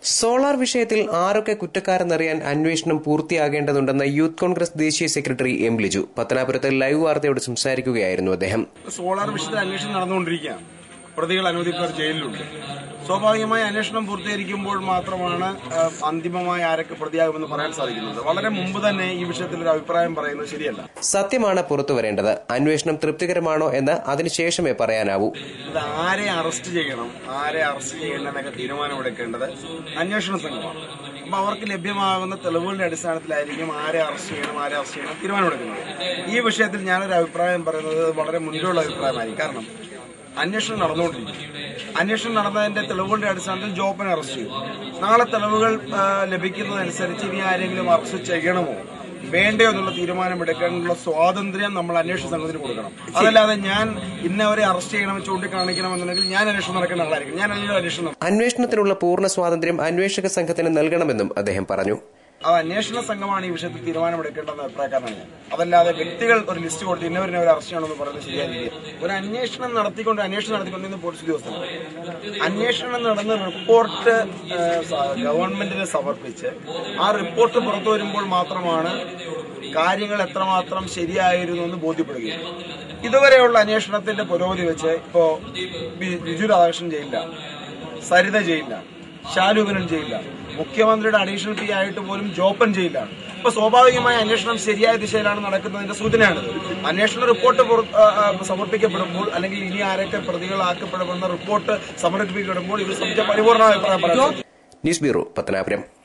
Solar വിഷയത്തിൽ ആരൊക്കെ കുറ്റക്കാരെന്നറിയാൻ അന്വേഷണം പൂർത്തിയാകേണ്ടതുണ്ടെന്ന് യൂത്ത് കോൺഗ്രസ് ദേശീയ സെക്രട്ടറി എം ലിജു പത്തനാപുരത്ത് ലൈവ് വാർത്തയോട് സംസാരിക്കുകയായിരുന്നു അദ്ദേഹം സോളാർ വിഷയത്തിൽ അന്വേഷണം നടന്നുകൊണ്ടിരിക്കുകയാണ് പ്രതികൾ അനവധി പേർ ജയിലിലുണ്ട് സ്വാഭാവികമായി അന്വേഷണം പൂർത്തീകരിക്കുമ്പോൾ മാത്രമാണ് ആ, അന്തിമമായി ആരൊക്കെ പ്രതിയാകുമെന്ന് പറയാൻ സാധിക്കുന്നത് വളരെ മുമ്പ് തന്നെ ഈ വിഷയത്തിൽ ഒരു അഭിപ്രായം പറയുന്നത് ശരിയല്ല സത്യമാണ് പുറത്തു വരേണ്ടത് അന്വേഷണം തൃപ്തികരമാണോ എന്ന് അതിനുശേഷമേ പറയാനാവൂ ഇത് ആരെ അറസ്റ്റ് ചെയ്യണം ആരെ അറസ്റ്റ് ചെയ്യണമെന്നൊക്കെ തീരുമാനമെടുക്കേണ്ടത് അന്വേഷണ സംഘമാണ് അപ്പൊ അവർക്ക് ലഭ്യമാകുന്ന തെളിവുകളുടെ അടിസ്ഥാനത്തിലായിരിക്കും ആരെ അറസ്റ്റ് ചെയ്യണം ആരെ അറസ്റ്റ് ചെയ്യണം തീരുമാനമെടുക്കുന്നത് ഈ വിഷയത്തിൽ ഞാനൊരു അഭിപ്രായം പറയുന്നത് വളരെ മുൻപുള്ള അഭിപ്രായമായിരിക്കും കാരണം അന്വേഷണം നടന്നുകൊണ്ടിരിക്കും അന്വേഷണം നടന്നതിന്റെ തെളിവുകളുടെ അടിസ്ഥാനത്തിൽ ജോബിനെ അറസ്റ്റ് ചെയ്തു നാളെ തെളിവുകൾ ആ, ലഭിക്കുന്നതനുസരിച്ച് ഇനി ആരെങ്കിലും അറസ്റ്റ് ചെയ്യണമോ വേണ്ടയോ എന്നുള്ള തീരുമാനമെടുക്കാനുള്ള സ്വാതന്ത്ര്യം നമ്മൾ അന്വേഷണ സംഘത്തിന് കൊടുക്കണം അതല്ലാതെ ഞാൻ ഇന്നവരെ അറസ്റ്റ് ചെയ്യണം ചൂണ്ടിക്കാണിക്കണമെന്നുണ്ടെങ്കിൽ ഞാൻ അന്വേഷണം നടക്കേണ്ട ആളായിരിക്കും ഞാൻ അല്ലല്ലോ അന്വേഷണം നടത്തുന്നത്. അന്വേഷണത്തിനുള്ള പൂർണ്ണ സ്വാതന്ത്ര്യം അന്വേഷക സംഘത്തിന് നൽകണമെന്നും അദ്ദേഹം പറഞ്ഞു അത് അന്വേഷണ സംഘമാണ് ഈ വിഷയത്തിൽ തീരുമാനമെടുക്കേണ്ടെന്ന അഭിപ്രായക്കാരനാണ് ഞാൻ അതല്ലാതെ വ്യക്തികൾ ഒരു ലിസ്റ്റ് കൊടുത്ത് ഇന്നവരിനെ ഒരു അറസ്റ്റ് ചെയ്യണമെന്ന് പറയുന്നത് ശരിയായിരിക്കും ഒരു അന്വേഷണം നടത്തിക്കൊണ്ട് അന്വേഷണം നടത്തിക്കൊണ്ടിരുന്ന പോലീസ് ഉദ്യോഗസ്ഥനാണ് അന്വേഷണം നടന്ന റിപ്പോർട്ട് ആ, സ- ഗവൺമെന്റിന് സമർപ്പിച്ച് ആ റിപ്പോർട്ട് പുറത്തു വരുമ്പോൾ മാത്രമാണ് കാര്യങ്ങൾ എത്രമാത്രം ശരിയായിരുന്നു എന്ന് ബോധ്യപ്പെടുകയും ഇതുവരെയുള്ള അന്വേഷണത്തിന്റെ പുരോഗതി വെച്ച് ഇപ്പോ ബി- ബിജു രാധാകൃഷ്ണൻ ജയിലില്ല സരിത ജയിലില്ല ശാലുകനൻ ജയിലില്ല മുഖ്യമന്ത്രിയുടെ അഡീഷണൽ പി ആയിട്ട് പോലും ജോപ്പൻ ജയിലാണ് ഇപ്പൊ സ്വാഭാവികമായ അന്വേഷണം ശരിയായ ദിശയിലാണ് നടക്കുന്നതിന്റെ സൂചനയാണിത് അന്വേഷണ റിപ്പോർട്ട് പുറ- ആ, ആ, സമർപ്പിക്കപ്പെടുമ്പോൾ അല്ലെങ്കിൽ ഇനി ആരൊക്കെ പ്രതികളാക്കപ്പെടുമെന്ന റിപ്പോർട്ട് സമർപ്പിക്കപ്പെടുമ്പോൾ ഇത് സംബന്ധിച്ച പരിപൂർണ്ണ അഭിപ്രായം പറയാം ന്യൂസ് ബ്യൂറോ പത്തനാപുരം